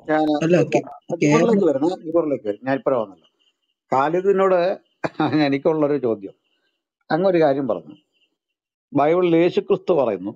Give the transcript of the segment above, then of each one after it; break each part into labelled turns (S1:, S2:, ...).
S1: ഞാൻ
S2: അല്ല കേ- കേരള
S1: ഗിബറിലേക്ക് വരുന്ന ഗിബറിലേക്ക് ഞാൻ ഇപ്പഴ വന്നല്ലോ ഖാലിദിനോട് എനിക്കുള്ളൊരു ചോദ്യം അങ്ങൊരു കാര്യം പറഞ്ഞു ബൈബിളിൽ യേശുക്രിസ്തു പറയുന്നു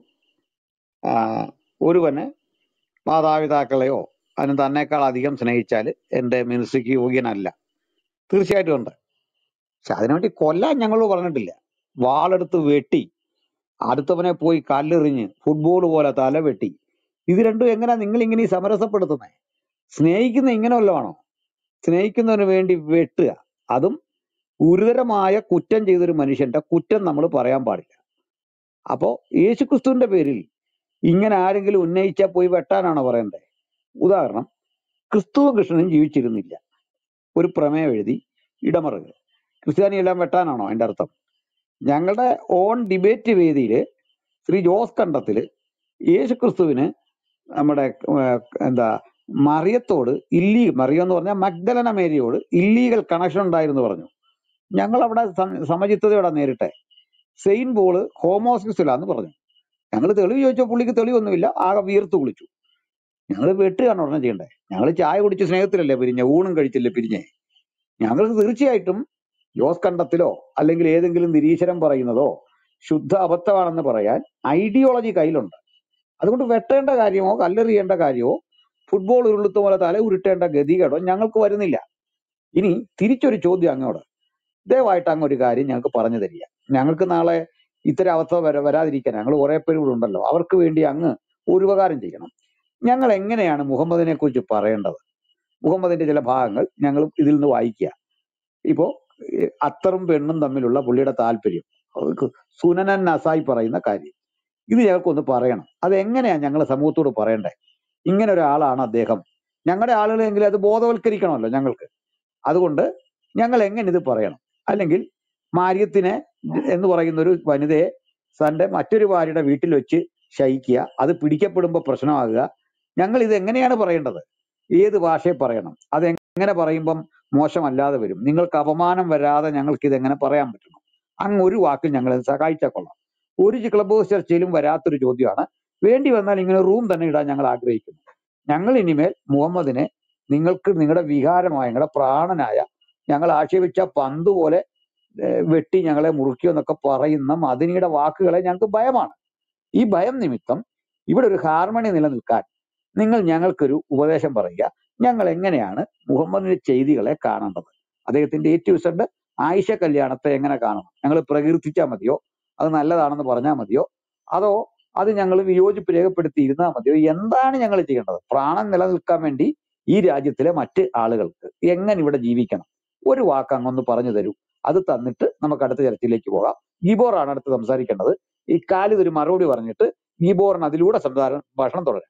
S1: ആ, ഒരുവന് മാതാപിതാക്കളെയോ അതിന് തന്നെക്കാൾ അധികം സ്നേഹിച്ചാൽ എന്റെ മിനിസ്ട്രിക്ക് യോഗ്യനല്ല തീർച്ചയായിട്ടും ഉണ്ട് പക്ഷെ അതിനുവേണ്ടി കൊല്ലാൻ ഞങ്ങൾ പറഞ്ഞിട്ടില്ല വാളെടുത്ത് വെട്ടി അടുത്തവനെ പോയി കല്ലെറിഞ്ഞ് ഫുട്ബോൾ പോലെ തല വെട്ടി ഇത് രണ്ടും എങ്ങനെയാ നിങ്ങൾ ഇങ്ങനെ ഈ സമരസപ്പെടുത്തുന്നത് സ്നേഹിക്കുന്ന ഇങ്ങനെ വല്ലതാണോ സ്നേഹിക്കുന്നതിന് വേണ്ടി വെട്ടുക അതും ഗുരുതരമായ കുറ്റം ചെയ്തൊരു മനുഷ്യന്റെ കുറ്റം നമ്മൾ പറയാൻ പാടില്ല അപ്പോ യേശുക്രിസ്തുവിന്റെ പേരിൽ ഇങ്ങനെ ആരെങ്കിലും ഉന്നയിച്ചാൽ പോയി വെട്ടാനാണോ പറയണ്ടേ ഉദാഹരണം ക്രിസ്തുവും കൃഷ്ണനും ജീവിച്ചിരുന്നില്ല ഒരു പ്രമേയം എഴുതി ഇടമറുക ക്രിസ്ത്യാനിയെല്ലാം വെട്ടാനാണോ അതിന്റെ അർത്ഥം ഞങ്ങളുടെ ഓൺ ഡിബേറ്റ് വേദിയിൽ ശ്രീ ജോസ് കണ്ടത്തില് യേശുക്രിസ്തുവിന് നമ്മുടെ ഏർ, എന്താ മറിയത്തോട് ഇല്ലീ മറിയം എന്ന് പറഞ്ഞാൽ മഗ്ദലന മേരിയോട് ഇല്ലീഗൽ കണക്ഷൻ ഉണ്ടായിരുന്നു പറഞ്ഞു ഞങ്ങൾ അവിടെ സം- സമചിത്തതയോടെ നേരിട്ടെ സെയിൻ പോള് ഹോമോസിക്സിലാന്ന് പറഞ്ഞു ഞങ്ങൾ തെളിവ് ചോദിച്ചപ്പോൾ പുള്ളിക്ക് തെളിവൊന്നുമില്ല ആകെ വീർത്ത് കുളിച്ചു ഞങ്ങൾ വെട്ടുകയാണ് ഉടനെ ചെയ്യണ്ടേ ഞങ്ങൾ ചായ കുടിച്ച് സ്നേഹത്തിലല്ലേ പിരിഞ്ഞ ഊണും കഴിച്ചില്ലേ പിരിഞ്ഞേ ഞങ്ങൾക്ക് തീർച്ചയായിട്ടും ജോസ് കണ്ടത്തിലോ അല്ലെങ്കിൽ ഏതെങ്കിലും നിരീശ്വരം പറയുന്നതോ ശുദ്ധ അബദ്ധമാണെന്ന് പറയാൻ ഐഡിയോളജി കയ്യിലുണ്ട് അതുകൊണ്ട് വെട്ടേണ്ട കാര്യമോ കല്ലെറിയേണ്ട കാര്യമോ ഫുട്ബോൾ ഉരുളുത്ത പോലെ തല ഉരുട്ടേണ്ട ഗതികേടോ ഞങ്ങൾക്ക് വരുന്നില്ല ഇനി തിരിച്ചൊരു ചോദ്യം അങ്ങോട്ട് ദയവായിട്ട് അങ്ങ് ഒരു കാര്യം ഞങ്ങൾക്ക് പറഞ്ഞു തരിക ഞങ്ങൾക്ക് നാളെ ഇത്തരം അവസ്ഥ വര വരാതിരിക്കാൻ ഞങ്ങൾ കുറെ പേര് ഇവിടെ ഉണ്ടല്ലോ അവർക്ക് വേണ്ടി അങ്ങ് ഒരു ഉപകാരം ചെയ്യണം ഞങ്ങൾ എങ്ങനെയാണ് മുഹമ്മദിനെ കുറിച്ച് പറയേണ്ടത് മുഹമ്മദിന്റെ ചില ഭാഗങ്ങൾ ഞങ്ങൾ ഇതിൽ നിന്ന് വായിക്കുക ഇപ്പോ ഏഹ്, അത്തറും പെണ്ണും തമ്മിലുള്ള പുള്ളിയുടെ താല്പര്യം അവർക്ക് സുനനൻ നസായി പറയുന്ന കാര്യം ഇത് ഞങ്ങൾക്കൊന്ന് പറയണം അത് എങ്ങനെയാ ഞങ്ങൾ സമൂഹത്തോട് പറയണ്ടേ ഇങ്ങനെ ഒരാളാണ് അദ്ദേഹം ഞങ്ങളുടെ ആളുകളെങ്കിലും അത് ബോധവൽക്കരിക്കണമല്ലോ ഞങ്ങൾക്ക് അതുകൊണ്ട് ഞങ്ങൾ എങ്ങനെ ഇത് പറയണം അല്ലെങ്കിൽ മാര്യത്തിനെ എന്ന് പറയുന്ന ഒരു വനിതയെ തന്റെ മറ്റൊരു ഭാര്യയുടെ വീട്ടിൽ വെച്ച് ശയിക്കുക അത് പിടിക്കപ്പെടുമ്പോൾ പ്രശ്നമാകുക ഞങ്ങൾ ഇത് എങ്ങനെയാണ് പറയേണ്ടത് ഏത് ഭാഷയെ പറയണം അത് എങ്ങനെ പറയുമ്പം മോശമല്ലാതെ വരും നിങ്ങൾക്ക് അപമാനം വരാതെ ഞങ്ങൾക്ക് ഇത് എങ്ങനെ പറയാൻ പറ്റണം അങ്ങ് ഒരു വാക്കിൽ ഞങ്ങളെ സഹായിച്ചാൽ കൊള്ളാം ഒരു ക്ലബ് ഹൗസ് ചർച്ചയിലും വരാത്തൊരു ചോദ്യമാണ് വേണ്ടി വന്നാൽ ഇങ്ങനെ റൂം തന്നെ ഇടാൻ ഞങ്ങൾ ആഗ്രഹിക്കുന്നു ഞങ്ങൾ ഇനിമേൽ മുഹമ്മദിനെ നിങ്ങൾക്ക് നിങ്ങളുടെ വികാരമായ നിങ്ങളുടെ പ്രാണനായ ഞങ്ങൾ ആക്ഷേപിച്ച പന്ത് പോലെ ഏഹ് വെട്ടി ഞങ്ങളെ മുറിക്കുമോ എന്നൊക്കെ പറയുന്ന മദിനിയുടെ വാക്കുകളെ ഞങ്ങൾക്ക് ഭയമാണ് ഈ ഭയം നിമിത്തം ഇവിടെ ഒരു ഹാർമണി നിലനിൽക്കാൻ നിങ്ങൾ ഞങ്ങൾക്കൊരു ഉപദേശം പറയുക ഞങ്ങൾ എങ്ങനെയാണ് മുഹമ്മദിന്റെ ചെയ്തികളെ കാണേണ്ടത് അദ്ദേഹത്തിന്റെ എ ടു സെഡ് ആയിഷ കല്യാണത്തെ എങ്ങനെ കാണണം ഞങ്ങൾ പ്രകീർത്തിച്ചാൽ മതിയോ അത് നല്ലതാണെന്ന് പറഞ്ഞാൽ മതിയോ അതോ അത് ഞങ്ങൾ വിയോജിപ്പ് രേഖപ്പെടുത്തി ഇരുന്നാൽ മതിയോ എന്താണ് ഞങ്ങൾ ചെയ്യേണ്ടത് പ്രാണൻ നിലനിൽക്കാൻ വേണ്ടി ഈ രാജ്യത്തിലെ മറ്റ് ആളുകൾക്ക് എങ്ങനെ ഇവിടെ ജീവിക്കണം ഒരു വാക്ക് അങ്ങൊന്ന് പറഞ്ഞു തരൂ അത് തന്നിട്ട് നമുക്ക് അടുത്ത ചർച്ചയിലേക്ക് പോകാം ഗിബോറാണ് അടുത്ത് സംസാരിക്കേണ്ടത് ഈ കാലിത് ഒരു മറുപടി പറഞ്ഞിട്ട് ഗിബോറിന് അതിലൂടെ സംസാരം ഭാഷണം തുടരാം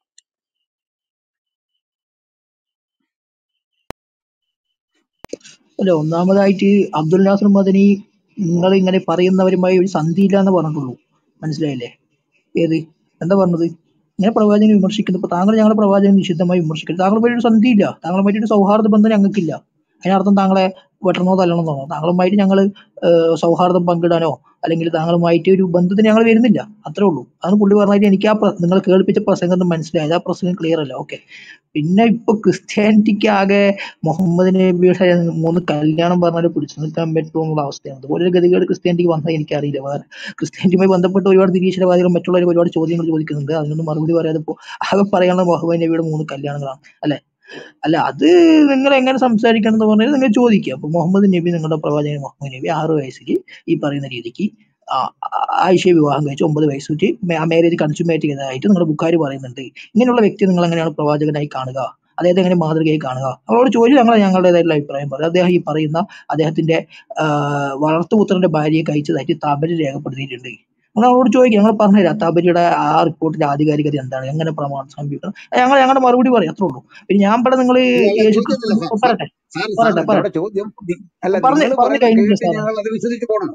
S2: അല്ല ഒന്നാമതായിട്ട് അബ്ദുൽ നാസർ മദനി നിങ്ങൾ ഇങ്ങനെ പറയുന്നവരുമായി ഒരു സന്ധിയില്ല എന്ന് പറഞ്ഞിട്ടുള്ളൂ മനസ്സിലായില്ലേ ഏത് എന്താ പറഞ്ഞത് ഇങ്ങനെ പ്രവാചകനെ വിമർശിക്കുന്നു ഇപ്പൊ താങ്കൾ ഞങ്ങളുടെ പ്രവാചകനെ നിഷിദ്ധമായി വിമർശിക്കുന്നു താങ്കളുമായി ഒരു സന്ധിയില്ല താങ്കളുമായിട്ട് ഒരു സൗഹാർദ്ദ ബന്ധം ഞങ്ങൾക്കില്ല അതിനർത്ഥം താങ്കളെ വെട്ടണോ തല്ലണമെന്നോ താങ്കളുമായിട്ട് ഞങ്ങൾ സൗഹാർദ്ദം പങ്കിടാനോ അല്ലെങ്കിൽ താങ്കളുമായിട്ട് ഒരു ബന്ധത്തിന് ഞങ്ങൾ വരുന്നില്ല അത്രേ ഉള്ളൂ അതാണ് പുള്ളി പറഞ്ഞാൽ എനിക്ക് ആ പ്ര- നിങ്ങൾ കേൾപ്പിച്ച പ്രസംഗം ഒന്നും മനസ്സിലായത് ആ പ്രസംഗം ക്ലിയർ അല്ല ഓക്കെ പിന്നെ ഇപ്പൊ ക്രിസ്ത്യാനിറ്റിക്ക് ആകെ മുഹമ്മദ് നബിയുടെ മൂന്ന് കല്യാണം പറഞ്ഞാൽ പിടിച്ചു നിൽക്കാൻ പറ്റുമോ എന്നുള്ള അവസ്ഥയാണ് അതുപോലെ ഒരു ഗതികേട് ക്രിസ്ത്യാനിറ്റിക്ക് വന്നാൽ എനിക്കറിയില്ല വേറെ ക്രിസ്ത്യാനിറ്റിയുമായി ബന്ധപ്പെട്ട് ഒരുപാട് നിരീശ്വരവാദികളും മറ്റുള്ളവർ ഒരുപാട് ചോദ്യങ്ങൾ ചോദിക്കുന്നുണ്ട് അതിനൊന്നും മറുപടി പറയാതെ ഇപ്പോ ആകെ പറയാനുള്ള മുഹമ്മദ് നബിയുടെ മൂന്ന് കല്യാണങ്ങളാണ് അല്ലെ അല്ല അത് നിങ്ങൾ എങ്ങനെ സംസാരിക്കണം എന്ന് പറഞ്ഞാൽ നിങ്ങൾ ചോദിക്കുക അപ്പൊ മുഹമ്മദ് നബി നിങ്ങളുടെ പ്രവാചകൻ മുഹമ്മദ് നബി ആറ് വയസ്സിൽ ഈ പറയുന്ന രീതിക്ക് ആ- ആ- ആയിഷയെ വിവാഹം കഴിച്ച് ഒമ്പത് വയസ്സ് വെച്ച് മാരേജ് കൺസ്യൂമേറ്റ് ചെയ്തതായിട്ട് നിങ്ങളുടെ ബുക്കാർ പറയുന്നുണ്ട് ഇങ്ങനെയുള്ള വ്യക്തി നിങ്ങൾ എങ്ങനെയാണ് പ്രവാചകനായി കാണുക അദ്ദേഹത്തെ എങ്ങനെ മാതൃകയായി കാണുക അവരോട് ചോദിച്ചു ഞങ്ങൾ ഞങ്ങളുടേതായിട്ടുള്ള അഭിപ്രായം പറയും അദ്ദേഹം ഈ പറയുന്ന അദ്ദേഹത്തിന്റെ ആ, വളർത്തുപുത്രന്റെ ഭാര്യയെ കഴിച്ചതായിട്ട് താബരി രേഖപ്പെടുത്തിയിട്ടുണ്ട് നിങ്ങൾ അവരോട് ചോദിക്കുക ഞങ്ങൾ പറഞ്ഞുതരാം താബരിയുടെ ആ റിപ്പോർട്ടിന്റെ ആധികാരികത എന്താണ് എങ്ങനെ പ്രമാണം സമീപിക്കണം ഞങ്ങൾ ഞങ്ങളുടെ മറുപടി പറയും അത്രേ ഉള്ളൂ പിന്നെ ഞാൻ ഇവിടെ നിങ്ങൾ
S1: അല്ല
S2: യേശു
S1: ചോദ്യമല്ല
S2: ക്രിസ്തു പറയട്ടെ
S1: സാർ സാർ
S2: പറയട്ടെ
S1: ഞങ്ങളുടെ
S2: പറയട്ടെ
S1: ചോദ്യം നി- അല്ല
S2: പറഞ്ഞ്
S1: നിങ്ങൾ
S2: പറഞ്ഞു
S1: പറയുന്നത്
S2: കഴിഞ്ഞില്ല
S1: കേട്ട്
S2: സാറേ
S1: ഞങ്ങൾ അത് വിശ്വസിച്ച് പോകണം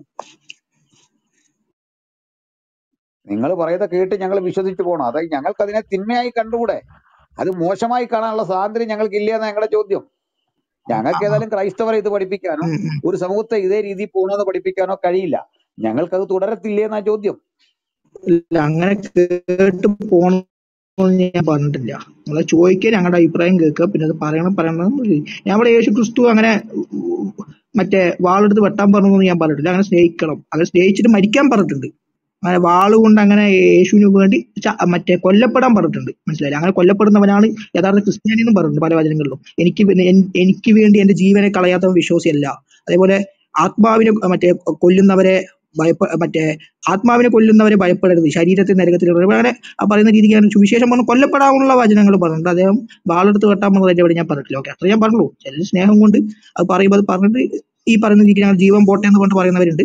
S1: നിങ്ങൾ പറയുന്നത് കേട്ട് ഞങ്ങൾ വിശ്വസിച്ച് പോകണം അതായത് ഞങ്ങൾക്ക് അതിനെ തിന്മയായി കണ്ടുകൂടെ അത് മോശമായി കാണാനുള്ള സ്വാതന്ത്ര്യം ഞങ്ങൾക്ക് ഇല്ല എന്നാ ഞങ്ങളുടെ ചോദ്യം ഞങ്ങൾക്ക് ഏതായാലും ക്രൈസ്തവരെ ഇത് പഠിപ്പിക്കാനോ
S2: ഉം ഉം.
S1: ഒരു സമൂഹത്തെ ഇതേ രീതിയിൽ പോകണമെന്ന് പഠിപ്പിക്കാനോ കഴിയില്ല ഞങ്ങൾക്കത് തുടരത്തില്ലേ എന്നാ ചോദ്യം
S2: ഇല്ല അങ്ങനെ കേട്ട് പോണം ഒന്നും ഞാൻ പറഞ്ഞിട്ടില്ല നിങ്ങളെ ചോദിക്കുക ഞങ്ങളുടെ അഭിപ്രായം കേൾക്കുക പിന്നെ അത് പറയണം പറയണം ഞമ്മടെ യേശു ക്രിസ്തു അങ്ങനെ ഉം, മറ്റേ വാളെടുത്ത് വെട്ടാൻ പറഞ്ഞൊന്നും ഞാൻ പറഞ്ഞിട്ടില്ല അങ്ങനെ സ്നേഹിക്കണം അങ്ങനെ സ്നേഹിച്ചിട്ട് മരിക്കാൻ പറഞ്ഞിട്ടുണ്ട് അങ്ങനെ വാള് കൊണ്ട് അങ്ങനെ യേശുവിന് വേണ്ടി ച- മറ്റേ കൊല്ലപ്പെടാൻ പറഞ്ഞിട്ടുണ്ട് മനസ്സിലായില്ലേ അങ്ങനെ കൊല്ലപ്പെടുന്നവനാണ് യഥാർത്ഥ ക്രിസ്ത്യാനി എന്നും പറഞ്ഞിട്ടുണ്ട് പല വചനങ്ങളിലും എനിക്ക് വേ- എൻ- എനിക്ക് വേണ്ടി എന്റെ ജീവനെ കളയാത്തവൻ വിശ്വാസിയല്ല അതേപോലെ ആത്മാവിനെ മറ്റേ കൊല്ലുന്നവരെ ഭയപ്പ മറ്റേ ആത്മാവിനെ കൊല്ലുന്നവരെ ഭയപ്പെടരുത് ശരീരത്തെ നരകത്തിൽ ഇടരുത്. അങ്ങനെ ആ പറയുന്ന രീതിക്കാണ് സുവിശേഷം പറഞ്ഞ് കൊല്ലപ്പെടാനുള്ള വചനങ്ങൾ പറഞ്ഞിട്ടുണ്ട് അദ്ദേഹം വാളെടുത്ത് വെട്ടാൻ പറഞ്ഞതിന്റെ അവിടെ ഞാൻ പറഞ്ഞിട്ടില്ല ഓക്കെ അത്ര ഞാൻ പറഞ്ഞുള്ളൂ ചില സ്നേഹം കൊണ്ട് അത് പറയുമ്പോൾ അത് പറഞ്ഞിട്ട് ഈ പറയുന്ന രീതിക്ക് ഞങ്ങൾ ജീവൻ പോട്ടെ എന്ന് പറഞ്ഞിട്ട് പറയുന്നവരുണ്ട്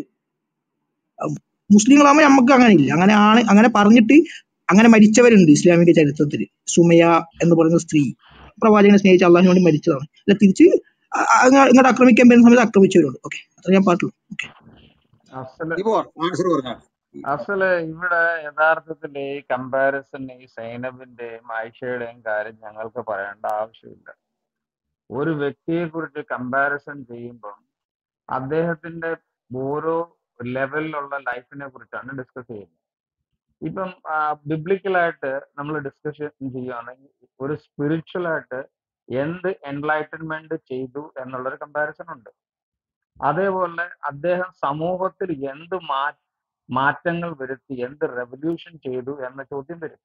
S2: മുസ്ലിങ്ങളാകുമ്പോൾ നമുക്ക് അങ്ങനെ ഇല്ല അങ്ങനെ ആണ് അങ്ങനെ പറഞ്ഞിട്ട് അങ്ങനെ മരിച്ചവരുണ്ട് ഇസ്ലാമിക ചരിത്രത്തിൽ സുമയ എന്ന് പറയുന്ന സ്ത്രീ പ്രവാചകനെ സ്നേഹിച്ച അള്ളാഹിന് വേണ്ടി മരിച്ചതാണ് അല്ല തിരിച്ച് അ- അ- അങ്ങ- ഇങ്ങോട്ട് ആക്രമിക്കാൻ വരുന്ന സമയത്ത് ആക്രമിച്ചവരുണ്ട് ഓക്കെ അത്ര ഞാൻ പാട്ടുള്ളൂ ഓക്കെ
S3: അസല്
S1: ഇപ്പോ ആൻസർ പറഞ്ഞാൽ
S3: അസല് ഇവിടെ യഥാർത്ഥത്തിൽ ഈ കമ്പാരിസൺ ഈ സൈനബിന്റെയും ആയിഷയുടെയും കാര്യം ഞങ്ങൾക്ക് പറയേണ്ട ആവശ്യമില്ല ഒരു വ്യക്തിയെ കുറിച്ച് കമ്പാരിസൺ ചെയ്യുമ്പം അദ്ദേഹത്തിന്റെ ഓരോ ലെവലിലുള്ള ലൈഫിനെ കുറിച്ചാണ് ഡിസ്കസ് ചെയ്യുന്നത് ഇപ്പം ബിബ്ലിക്കലായിട്ട് നമ്മൾ ഡിസ്കഷൻ ചെയ്യുകയാണെങ്കിൽ ഒരു സ്പിരിച്വൽ ആയിട്ട് എന്ത് എൻലൈറ്റൻമെന്റ് ചെയ്തു എന്നുള്ളൊരു കമ്പാരിസൺ ഉണ്ട് അതേപോലെ അദ്ദേഹം സമൂഹത്തിൽ എന്ത് മാ മാറ്റങ്ങൾ വരുത്തി എന്ത് റെവല്യൂഷൻ ചെയ്തു എന്ന ചോദ്യം വരും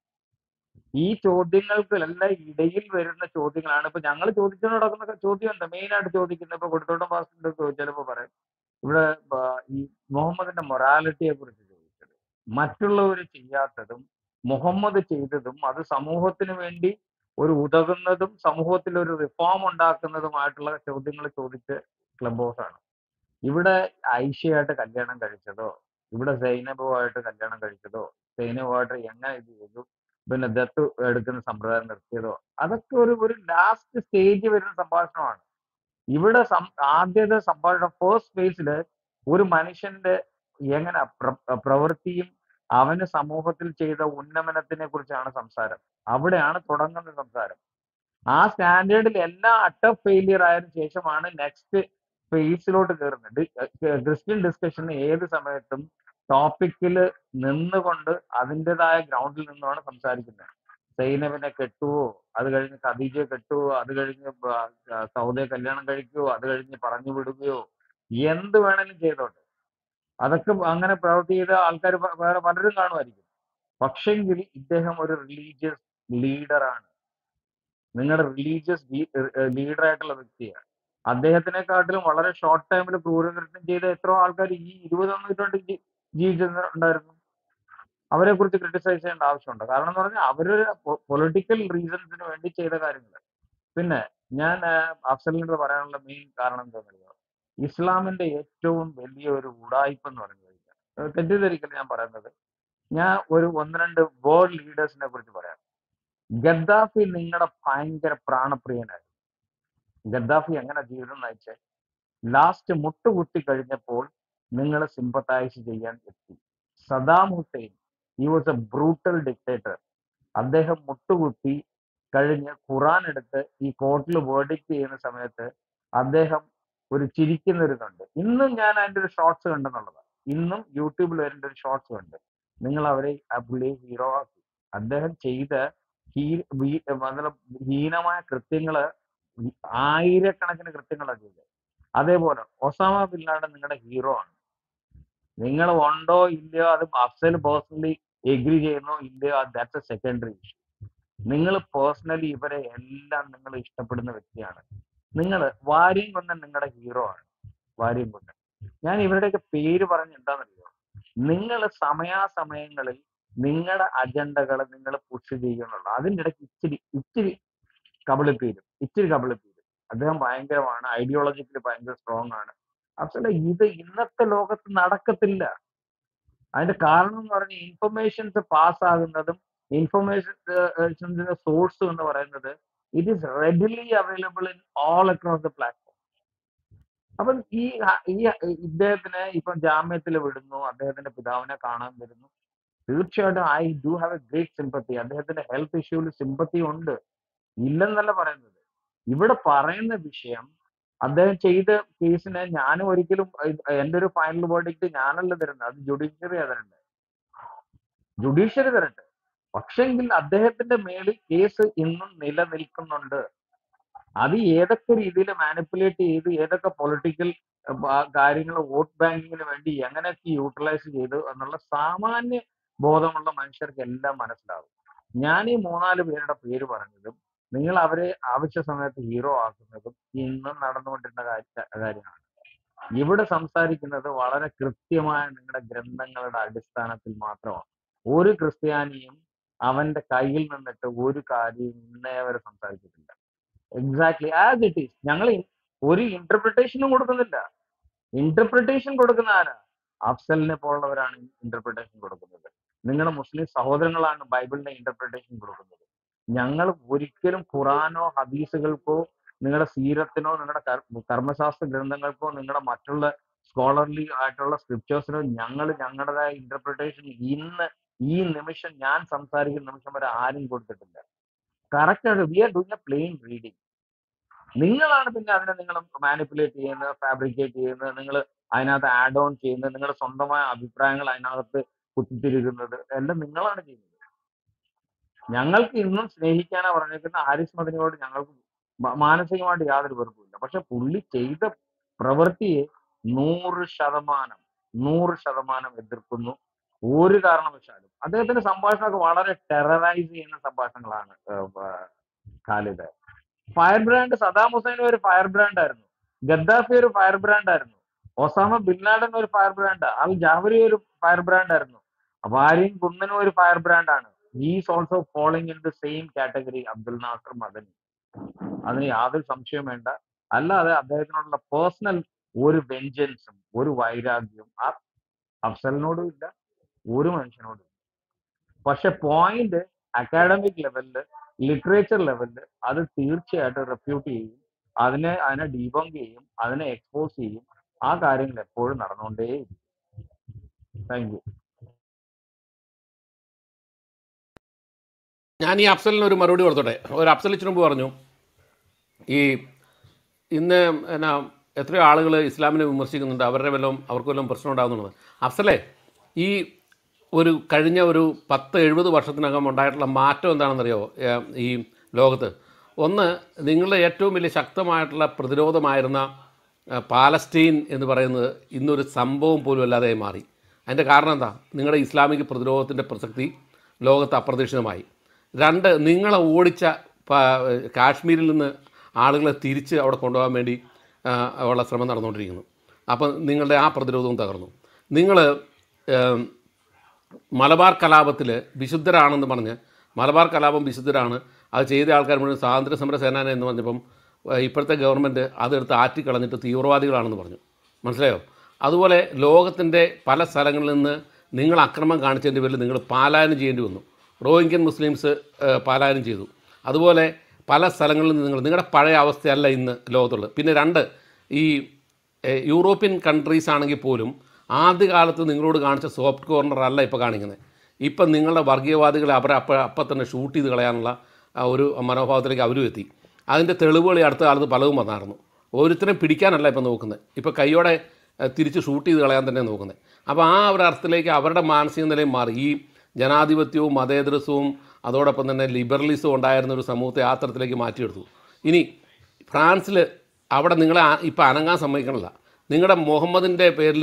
S3: ഈ ചോദ്യങ്ങൾക്കെല്ലാം ഇടയിൽ വരുന്ന ചോദ്യങ്ങളാണ് ഇപ്പൊ ഞങ്ങൾ ചോദിച്ചു നടക്കുന്ന ചോദ്യം എന്താ മെയിൻ ആയിട്ട് ചോദിക്കുന്നത് ഇപ്പൊ കൊടുത്തോട്ടം പാസ്റ്റിന്റെ ചിലപ്പോ പറയും ഇവിടെ ബ- ഈ മുഹമ്മദിന്റെ മൊറാലിറ്റിയെ കുറിച്ച് ചോദിച്ചത് മറ്റുള്ളവർ ചെയ്യാത്തതും മുഹമ്മദ് ചെയ്തതും അത് സമൂഹത്തിന് വേണ്ടി ഒരു ഉതകുന്നതും സമൂഹത്തിൽ ഒരു റിഫോം ഉണ്ടാക്കുന്നതുമായിട്ടുള്ള ചോദ്യങ്ങൾ ചോദിച്ച് ക്ലബ് ഹൗസ് ആണ് ഇവിടെ ഐഷയായിട്ട് കല്യാണം കഴിച്ചതോ ഇവിടെ സൈനബുമായിട്ട് കല്യാണം കഴിച്ചതോ സൈനബുമായിട്ട് എങ്ങനെ ഇത് ചെയ്തു പിന്നെ ദത്ത് എടുക്കുന്ന സമ്പ്രദായം നിർത്തിയതോ അതൊക്കെ ഒരു ഒരു ലാസ്റ്റ് സ്റ്റേജ് വരുന്ന സംഭാഷണമാണ് ഇവിടെ സം- ആദ്യത്തെ സംഭാഷണം ഫസ്റ്റ് ഫേസിൽ ഒരു മനുഷ്യന്റെ എങ്ങനെ പ്ര- പ്രവൃത്തിയും അവന് സമൂഹത്തിൽ ചെയ്ത ഉന്നമനത്തിനെ കുറിച്ചാണ് സംസാരം അവിടെയാണ് തുടങ്ങുന്ന സംസാരം ആ സ്റ്റാൻഡേർഡിൽ എല്ലാം അട്ടർ ഫെയിലിയർ ആയതിനു ശേഷമാണ് നെക്സ്റ്റ് ഫേസിലോട്ട് കയറുന്നത് ഡി- ഏർ ക്രിസ്ത്യൻ ഡിസ്കഷന് ഏത് സമയത്തും ടോപ്പിക്കിൽ നിന്നുകൊണ്ട് അതിൻ്റെതായ ഗ്രൗണ്ടിൽ നിന്നുമാണ് സംസാരിക്കുന്നത് സൈനബിനെ കെട്ടുവോ അത് കഴിഞ്ഞ് ഖദീജയെ കെട്ടുവോ അത് കഴിഞ്ഞ് ബ- ആ സൗദയെ കല്യാണം കഴിക്കുവോ അത് കഴിഞ്ഞ് പറഞ്ഞു വിടുകയോ എന്ത് വേണേലും ചെയ്തോട്ടെ അതൊക്കെ അങ്ങനെ പ്രവൃത്തി ചെയ്ത ആൾക്കാർ വേറെ പലരും കാണുമായിരിക്കും പക്ഷെങ്കിൽ ഇദ്ദേഹം ഒരു റിലീജിയസ് ലീഡറാണ് നിങ്ങളുടെ റിലീജിയസ് ലീഡർ ആയിട്ടുള്ള വ്യക്തിയാണ് അദ്ദേഹത്തിനെക്കാട്ടിലും വളരെ ഷോർട്ട് ടൈമിൽ ക്രൂരകൃത്യം ചെയ്ത എത്രയോ ആൾക്കാർ ഈ ഇരുപതാം നൂറ്റാണ്ടിൽ ജീ- ജീവിച്ചിട്ടുണ്ടായിരുന്നു അവരെ കുറിച്ച് ക്രിട്ടിസൈസ് ചെയ്യേണ്ട ആവശ്യമുണ്ട് കാരണം എന്ന് പറഞ്ഞാൽ അവരൊരു പൊളിറ്റിക്കൽ റീസൺസിന് വേണ്ടി ചെയ്ത കാര്യങ്ങൾ പിന്നെ ഞാൻ അഫ്സലിനോട് പറയാനുള്ള മെയിൻ കാരണം എന്താണെന്നറിയോ ഇസ്ലാമിന്റെ ഏറ്റവും വലിയ ഒരു ഉടായ്പ എന്ന് പറഞ്ഞു കഴിഞ്ഞാൽ ഏഹ് തെറ്റിദ്ധരിക്കൽ ഞാൻ പറയുന്നത് ഞാൻ ഒരു ഒന്ന് രണ്ട് വേൾഡ് ലീഡേഴ്സിനെ കുറിച്ച് പറയാം ഗദ്ദാഫി നിങ്ങളുടെ ഭയങ്കര പ്രാണപ്രിയനായിരുന്നു ഗദ്ദാഫി എങ്ങനെ ജീവിതം നയിച്ചേ ലാസ്റ്റ് മുട്ടുകുത്തി കഴിഞ്ഞപ്പോൾ നിങ്ങൾ സിമ്പത്തൈസ് ചെയ്യാൻ എത്തി സദാം ഹുസൈൻ ഈ വാസ് എ ബ്രൂട്ടൽ ഡിക്റ്റേറ്റർ അദ്ദേഹം മുട്ടുകുത്തി കഴിഞ്ഞ് ഖുറാൻ എടുത്ത് ഈ കോർട്ടിൽ വേർഡിക്റ്റ് ചെയ്യുന്ന സമയത്ത് അദ്ദേഹം ഒരു ചിരിക്കുന്ന ഒരു ഇതുണ്ട് ഇന്നും ഞാൻ അതിന്റെ ഒരു ഷോർട്സ് കണ്ടെന്നുള്ളതാണ് ഇന്നും യൂട്യൂബിൽ വരുന്ന ഒരു ഷോർട്സ് ഉണ്ട് നിങ്ങൾ അവരെ ആ പുള്ളിയെ ഹീറോ ആക്കി അദ്ദേഹം ചെയ്ത ഹീ വീ- മതലബ് ഹീനമായ കൃത്യങ്ങള് ആയിരക്കണക്കിന് കൃത്യങ്ങളാണ് ചെയ്തത് അതേപോലെ ഒസാമ ബിൻ ലാഡൻ നിങ്ങളുടെ ഹീറോ ആണ് നിങ്ങൾ ഉണ്ടോ ഇല്ലയോ അത് അഫ്സൽ പേഴ്സണലി എഗ്രി ചെയ്യുന്നോ ഇല്ലയോ ദാറ്റ്സ് എ സെക്കൻഡറി ഇഷ്യൂ നിങ്ങൾ പേഴ്സണലി ഇവരെ എല്ലാം നിങ്ങൾ ഇഷ്ടപ്പെടുന്ന വ്യക്തിയാണ് നിങ്ങൾ വാര്യം കൊണ്ടൻ നിങ്ങളുടെ ഹീറോ ആണ് വാര്യം കൊണ്ടൻ ഞാൻ ഇവരുടെയൊക്കെ പേര് പറഞ്ഞ് എന്താണെന്നറിയോ നിങ്ങൾ സമയാസമയങ്ങളിൽ നിങ്ങളുടെ അജണ്ടകൾ നിങ്ങൾ പുഷ് ചെയ്യുന്നുള്ളൂ അതിൻ്റെ ഇടയ്ക്ക് ഇച്ചിരി ഇച്ചിരി കബളിപ്പീരും ഇച്ചിരി കബളിപ്പീരും അദ്ദേഹം ഭയങ്കരമാണ് ഐഡിയോളജിക്കലി ഭയങ്കര സ്ട്രോങ് ആണ് അഫ്സല ഇത് ഇന്നത്തെ ലോകത്ത് നടക്കത്തില്ല അതിന്റെ കാരണം എന്ന് പറഞ്ഞാൽ ഇൻഫർമേഷൻസ് പാസ് ആകുന്നതും ഇൻഫർമേഷൻസിന്റെ സോഴ്സ് എന്ന് പറയുന്നത് it is readily available in all across the platform അപ്പം ഈ ഹ- ഈ ഇദ്ദേഹത്തിനെ ഇപ്പം ജാമ്യത്തിൽ വിടുന്നു അദ്ദേഹത്തിന്റെ പിതാവിനെ കാണാൻ വരുന്നു തീർച്ചയായിട്ടും I do have a great sympathy അദ്ദേഹത്തിന്റെ ഹെൽത്ത് ഇഷ്യൂവിൽ സിമ്പത്തി ഉണ്ട് ഇല്ലെന്നല്ല പറയുന്നത് ഇവിടെ പറയുന്ന വിഷയം അദ്ദേഹം ചെയ്ത കേസിനെ ഞാനും ഒരിക്കലും ഇത് എന്റെ ഒരു ഫൈനൽ വേർഡിക്റ്റ് ഞാനല്ല തരുന്നത് അത് ജുഡീഷ്യറി തരണ്ടേ ജുഡീഷ്യറി തരട്ടെ പക്ഷെങ്കിൽ അദ്ദേഹത്തിന്റെ മേളിൽ കേസ് ഇന്നും നിലനിൽക്കുന്നുണ്ട് അത് ഏതൊക്കെ രീതിയിൽ മാനിപ്പുലേറ്റ് ചെയ്ത് ഏതൊക്കെ പൊളിറ്റിക്കൽ കാര്യങ്ങൾ വോട്ട് ബാങ്കിങ്ങിന് വേണ്ടി എങ്ങനെയൊക്കെ യൂട്ടിലൈസ് ചെയ്തു എന്നുള്ള സാമാന്യ ബോധമുള്ള മനുഷ്യർക്ക് എല്ലാം മനസ്സിലാവും ഞാൻ ഈ മൂന്നാല് പേരുടെ പേര് പറഞ്ഞതും നിങ്ങൾ അവരെ ആവശ്യ സമയത്ത് ഹീറോ ആക്കുന്നതും ഇന്നും നടന്നുകൊണ്ടിരുന്ന കാര്യ- കാര്യമാണ് ഇവിടെ സംസാരിക്കുന്നത് വളരെ കൃത്യമായ നിങ്ങളുടെ ഗ്രന്ഥങ്ങളുടെ അടിസ്ഥാനത്തിൽ മാത്രമാണ് ഒരു ക്രിസ്ത്യാനിയും അവന്റെ കയ്യിൽ നിന്നിട്ട് ഒരു കാര്യവും ഇന്നേ വരെ സംസാരിച്ചിട്ടില്ല എക്സാക്ട്ലി ആസ് ഇറ്റ് ഈസ് ഞങ്ങൾ ഒരു ഇന്റർപ്രിട്ടേഷനും കൊടുക്കുന്നില്ല ഇന്റർപ്രിട്ടേഷൻ കൊടുക്കുന്ന ആരാ അഫ്സലിനെ പോലുള്ളവരാണ് ഇന്റർപ്രിട്ടേഷൻ കൊടുക്കുന്നത് നിങ്ങളുടെ മുസ്ലിം സഹോദരങ്ങളാണ് ബൈബിളിന്റെ ഇന്റർപ്രിട്ടേഷൻ കൊടുക്കുന്നത് ഞങ്ങൾ ഒരിക്കലും ഖുറാനോ ഹദീസുകൾക്കോ നിങ്ങളുടെ സീരത്തിനോ നിങ്ങളുടെ കർ- കർമ്മശാസ്ത്ര ഗ്രന്ഥങ്ങൾക്കോ നിങ്ങളുടെ മറ്റുള്ള സ്കോളർലി ആയിട്ടുള്ള സ്ക്രിപ്റ്റേഴ്സിനോ ഞങ്ങൾ ഞങ്ങളുടേതായ ഇന്റർപ്രിട്ടേഷൻ ഇന്ന് ഈ നിമിഷം ഞാൻ സംസാരിക്കുന്ന നിമിഷം വരെ ആരും കൊടുത്തിട്ടില്ല കറക്റ്റ് ആണ് we are doing a plain reading നിങ്ങളാണ് പിന്നെ അതിനെ നിങ്ങൾ മാനിപ്പുലേറ്റ് ചെയ്യുന്നത് ഫാബ്രിക്കേറ്റ് ചെയ്യുന്നത് നിങ്ങൾ അതിനകത്ത് ആഡ് ഓൺ ചെയ്യുന്നത് നിങ്ങളുടെ സ്വന്തമായ അഭിപ്രായങ്ങൾ അതിനകത്ത് കുത്തിത്തിരിക്കുന്നത് എല്ലാം നിങ്ങളാണ് ചെയ്യുന്നത് ഞങ്ങൾക്ക് ഇന്നും സ്നേഹിക്കാനാ പറഞ്ഞിരിക്കുന്ന ഹാരിസ് മദനിയോട് ഞങ്ങൾക്ക് മ- മാനസികമായിട്ട് യാതൊരു വെറുപ്പുമില്ല പക്ഷെ പുള്ളി ചെയ്ത പ്രവൃത്തിയെ നൂറ് ശതമാനം നൂറ് ശതമാനം എതിർക്കുന്നു ഒരു കാരണവശാലും അദ്ദേഹത്തിന്റെ സംഭാഷണമൊക്കെ വളരെ ടെററൈസ് ചെയ്യുന്ന സംഭാഷണങ്ങളാണ് ഏഹ്, ഏഹ്, Khalid fire brand Saddam Hussein ഒരു ഫയർ ബ്രാൻഡ് ആയിരുന്നു ഗദ്ദാഫി ഒരു ഫയർ ബ്രാൻഡ് ആയിരുന്നു ഒസാമ ബിൻ ലാഡൻ ഒരു ഫയർ ബ്രാൻഡ് അൽ ജാഹരി ഒരു ഫയർ ബ്രാൻഡ് ആയിരുന്നു വാരിൻ കുന്നനും ഒരു ഫയർ ബ്രാൻഡ് ആണ് is also following in the same category Abdul Nasser Madani അതിന് യാതൊരു സംശയവും വേണ്ട അല്ലാതെ അദ്ദേഹത്തിനോടുള്ള പേഴ്സണൽ ഒരു വെഞ്ചൻസും ഒരു വൈരാഗ്യവും ആ അഫ്സലിനോടും ഇല്ല ഒരു മനുഷ്യനോടും ഇല്ല പക്ഷെ പോയിന്റ് അക്കാഡമിക് ലെവലില് ലിറ്ററേച്ചർ ലെവലില് അത് തീർച്ചയായിട്ടും റെപ്യൂട്ട് ചെയ്യും അതിനെ അതിനെ ഡീബങ്ക് ചെയ്യും അതിനെ എക്സ്പോസ് ചെയ്യും ആ കാര്യങ്ങൾ എപ്പോഴും നടന്നുകൊണ്ടേയിരിക്കും താങ്ക് യു
S4: ഞാൻ ഈ അഫ്സലിന് ഒരു മറുപടി കൊടുത്തോട്ടെ ഒരു അഫ്സൽ ഇച്ചിരി മുമ്പ് പറഞ്ഞു ഈ ഇന്ന് എന്നാ എത്രയോ ആളുകൾ ഇസ്ലാമിനെ വിമർശിക്കുന്നുണ്ട് അവരുടെ വല്ലതും അവർക്ക് വല്ലതും പ്രശ്നം ഉണ്ടാകുന്നുള്ളത് അഫ്സലേ ഈ ഒരു കഴിഞ്ഞ ഒരു പത്ത് എഴുപത് വർഷത്തിനകം ഉണ്ടായിട്ടുള്ള മാറ്റം എന്താണെന്നറിയോ ഏ, ഈ ലോകത്ത് ഒന്ന് നിങ്ങളുടെ ഏറ്റവും വലിയ ശക്തമായിട്ടുള്ള പ്രതിരോധമായിരുന്ന ആ, പാലസ്റ്റീൻ എന്ന് പറയുന്നത് ഇന്നൊരു സംഭവം പോലും അല്ലാതെ മാറി അതിൻ്റെ കാരണം എന്താ നിങ്ങളുടെ ഇസ്ലാമിക പ്രതിരോധത്തിൻ്റെ പ്രസക്തി ലോകത്ത് അപ്രതീക്ഷിതമായി രണ്ട് നിങ്ങളെ ഓടിച്ച പ- കാശ്മീരിൽ നിന്ന് ആളുകളെ തിരിച്ച് അവിടെ കൊണ്ടുപോകാൻ വേണ്ടി ആ, ഉള്ള ശ്രമം നടന്നുകൊണ്ടിരിക്കുന്നു അപ്പം നിങ്ങളുടെ ആ പ്രതിരോധവും തകർന്നു നിങ്ങൾ മലബാർ കലാപത്തിൽ വിശുദ്ധരാണെന്ന് പറഞ്ഞ് മലബാർ കലാപം വിശുദ്ധരാണ് അത് ചെയ്ത ആൾക്കാർ മുഴുവൻ സ്വാതന്ത്ര്യ സമര സേനാന എന്ന് പറഞ്ഞപ്പം ഏഹ്, ഇപ്പോഴത്തെ ഗവൺമെൻറ് അതെടുത്ത് ആറ്റിക്കളഞ്ഞിട്ട് തീവ്രവാദികളാണെന്ന് പറഞ്ഞു മനസ്സിലായോ അതുപോലെ ലോകത്തിൻ്റെ പല സ്ഥലങ്ങളിൽ നിന്ന് നിങ്ങൾ അക്രമം കാണിച്ചതിൻ്റെ പേരിൽ നിങ്ങൾ പാലായനം ചെയ്യേണ്ടി വന്നു റോഹിംഗ്യൻ മുസ്ലിംസ് ഏഹ്, പാലായനം ചെയ്തു അതുപോലെ പല സ്ഥലങ്ങളിൽ നിന്ന് നിങ്ങൾ നിങ്ങളുടെ പഴയ അവസ്ഥയല്ല ഇന്ന് ലോകത്തുള്ളത് പിന്നെ രണ്ട് ഈ ഏഹ്, യൂറോപ്യൻ കൺട്രീസ് ആണെങ്കിൽ പോലും ആദ്യകാലത്ത് നിങ്ങളോട് കാണിച്ച സോഫ്റ്റ് കോർണർ അല്ല ഇപ്പോൾ കാണിക്കുന്നത് ഇപ്പം നിങ്ങളുടെ വർഗീയവാദികളെ അവരെ അപ്പം അപ്പം തന്നെ ഷൂട്ട് ചെയ്ത് കളയാനുള്ള ആ ഒരു മനോഭാവത്തിലേക്ക് അവരും എത്തി അതിൻ്റെ തെളിവുകൾ ഈ അടുത്ത കാലത്ത് പലതും വന്നായിരുന്നു ഓരോരുത്തരെയും പിടിക്കാനല്ല ഇപ്പം നോക്കുന്നത് ഇപ്പോൾ കൈയോടെ ഏഹ്, തിരിച്ച് ഷൂട്ട് ചെയ്ത് കളയാൻ തന്നെ നോക്കുന്നത് അപ്പോൾ ആ ഒരു അർത്ഥത്തിലേക്ക് അവരുടെ മാനസിക നിലയും മാറി ഈ ജനാധിപത്യവും മതേതരത്വവും അതോടൊപ്പം തന്നെ ലിബറലിസവും ഉണ്ടായിരുന്ന ഒരു സമൂഹത്തെ ആ തരത്തിലേക്ക് മാറ്റിയെടുത്തു ഇനി ഫ്രാൻസിൽ അവിടെ നിങ്ങളെ ആ- ഇപ്പം അനങ്ങാൻ സമ്മതിക്കണില്ല നിങ്ങളുടെ മുഹമ്മദിൻ്റെ പേരിൽ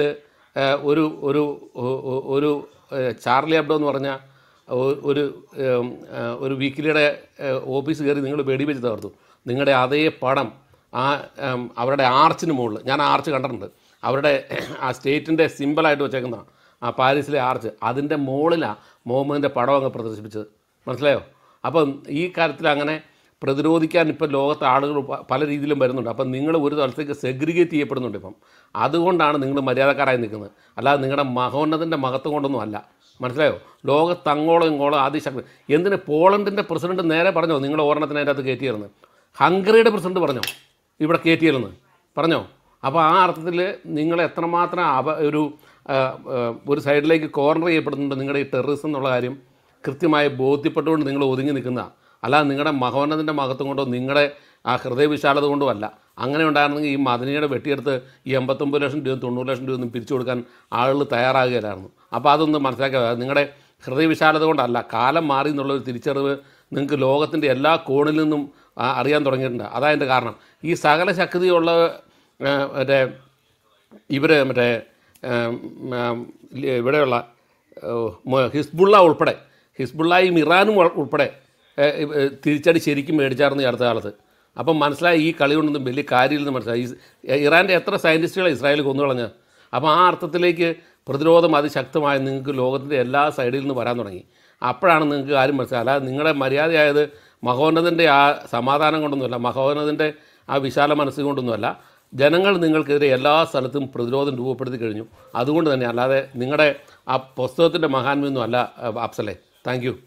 S4: ഒരു ഒരു ഒ- ഒ- ഒരു ഏഹ്, ചാർലി അബ്ഡോ എന്ന് പറഞ്ഞ ഒ- ഒരു ഏം, ഏഹ്, ഒരു വീക്കിലിയുടെ ഏഹ്, ഓഫീസ് കയറി നിങ്ങൾ വെടിവെച്ച് തകർത്തു നിങ്ങളുടെ അതേ പടം ആ ഏം, അവരുടെ ആർച്ചിന് മുകളിൽ ഞാൻ ആ ആർച്ച് കണ്ടിട്ടുണ്ട് അവരുടെ ആ സ്റ്റേറ്റിൻ്റെ സിമ്പിളായിട്ട് വെച്ചേക്കുന്ന ആ പാരീസിലെ ആർച്ച് അതിൻ്റെ മുകളിലാണ് മുഹമ്മദിൻ്റെ പടം അങ്ങ് പ്രദർശിപ്പിച്ചത് മനസ്സിലായോ അപ്പം ഈ കാര്യത്തിൽ അങ്ങനെ പ്രതിരോധിക്കാൻ ഇപ്പം ലോകത്ത് ആളുകൾ പ- പല രീതിയിലും വരുന്നുണ്ട് അപ്പം നിങ്ങൾ ഒരു തലത്തേക്ക് സെഗ്രിഗേറ്റ് ചെയ്യപ്പെടുന്നുണ്ട് ഇപ്പം അതുകൊണ്ടാണ് നിങ്ങൾ മര്യാദക്കാരായി നിൽക്കുന്നത് അല്ലാതെ നിങ്ങളുടെ മഹോന്നതിൻ്റെ മഹത്വം കൊണ്ടൊന്നും അല്ല മനസ്സിലായോ ലോകത്ത് അങ്ങോളം ഇങ്ങോളം അതിശക്തി എന്തിന് പോളണ്ടിൻ്റെ പ്രസിഡന്റ് നേരെ പറഞ്ഞോ നിങ്ങൾ ഓരണത്തിന് അതിൻ്റെ അകത്ത് കയറ്റിയിരുന്നത് ഹംഗറിയുടെ പ്രസിഡന്റ് പറഞ്ഞോ ഇവിടെ കയറ്റിയിരുന്ന് പറഞ്ഞോ അപ്പോൾ ആ അർത്ഥത്തിൽ നിങ്ങൾ എത്രമാത്രം അവ ഒരു ആ, ആ, ഒരു സൈഡിലേക്ക് കോർണർ ചെയ്യപ്പെടുന്നുണ്ട് നിങ്ങളുടെ ഈ ടെററിസം എന്നുള്ള കാര്യം കൃത്യമായി ബോധ്യപ്പെട്ടുകൊണ്ട് നിങ്ങൾ ഒതുങ്ങി നിൽക്കുന്ന അല്ലാതെ നിങ്ങളുടെ മഹോന്നതിൻ്റെ മഹത്വം കൊണ്ടോ നിങ്ങളുടെ ആ ഹൃദയവിശാലത കൊണ്ടോ അല്ല അങ്ങനെ ഉണ്ടായിരുന്നെങ്കിൽ ഈ മദനിയുടെ വെട്ടിയെടുത്ത് ഈ എൺപത്തൊമ്പത് ലക്ഷം രൂപ തൊണ്ണൂറ് ലക്ഷം രൂപ ഒന്നും പിരിച്ചു കൊടുക്കാൻ ആളുകൾ തയ്യാറാകുകയില്ലായിരുന്നു അപ്പോൾ അതൊന്ന് മനസ്സിലാക്കുക നിങ്ങളുടെ ഹൃദയവിശാലത കൊണ്ടല്ല കാലം മാറി എന്നുള്ളൊരു തിരിച്ചറിവ് നിങ്ങൾക്ക് ലോകത്തിൻ്റെ എല്ലാ കോണിൽ നിന്നും ആ, അറിയാൻ തുടങ്ങിയിട്ടുണ്ട് അതാ എൻ്റെ കാരണം ഈ സകല ശക്തിയുള്ള ആ, മറ്റേ ഇവർ മറ്റേ ഉം, ഉം, ഇവിടെയുള്ള ഏഹ്, മ- ഹിസ്ബുള്ള ഉൾപ്പെടെ ഹിസ്ബുള്ളയും ഇറാനും ഉൾ- ഉൾപ്പെടെ ഏഹ്, ഏഹ്, തിരിച്ചടി ശരിക്കും മേടിച്ചായിരുന്നു ഈ അടുത്ത കാലത്ത് അപ്പം മനസ്സിലായി ഈ കളി കൊണ്ടൊന്നും വലിയ കാര്യമില്ലെന്ന് മനസ്സിലായി ഈ ഇറാൻ്റെ എത്ര സയൻറ്റിസ്റ്റുകളെ ഇസ്രായേൽ കൊന്നുകളഞ്ഞ് അപ്പോൾ ആ അർത്ഥത്തിലേക്ക് പ്രതിരോധം അതിശക്തമായി നിങ്ങൾക്ക് ലോകത്തിൻ്റെ എല്ലാ സൈഡിൽ നിന്ന് വരാൻ തുടങ്ങി അപ്പോഴാണ് നിങ്ങൾക്ക് കാര്യം മനസ്സിലായത് അല്ലാതെ നിങ്ങളുടെ മര്യാദയായത് മഹോന്നതൻ്റെ ആ സമാധാനം കൊണ്ടൊന്നുമല്ല മഹോന്നതൻ്റെ ആ വിശാല മനസ്സുകൊണ്ടൊന്നുമല്ല ജനങ്ങൾ നിങ്ങൾക്കെതിരെ എല്ലാ സ്ഥലത്തും പ്രതിരോധം രൂപപ്പെടുത്തി കഴിഞ്ഞു അതുകൊണ്ട് തന്നെ അല്ലാതെ നിങ്ങളുടെ ആ പുസ്തകത്തിൻ്റെ മഹാന്മയൊന്നും അല്ല അഹ് അഫ്സലെ താങ്ക് യു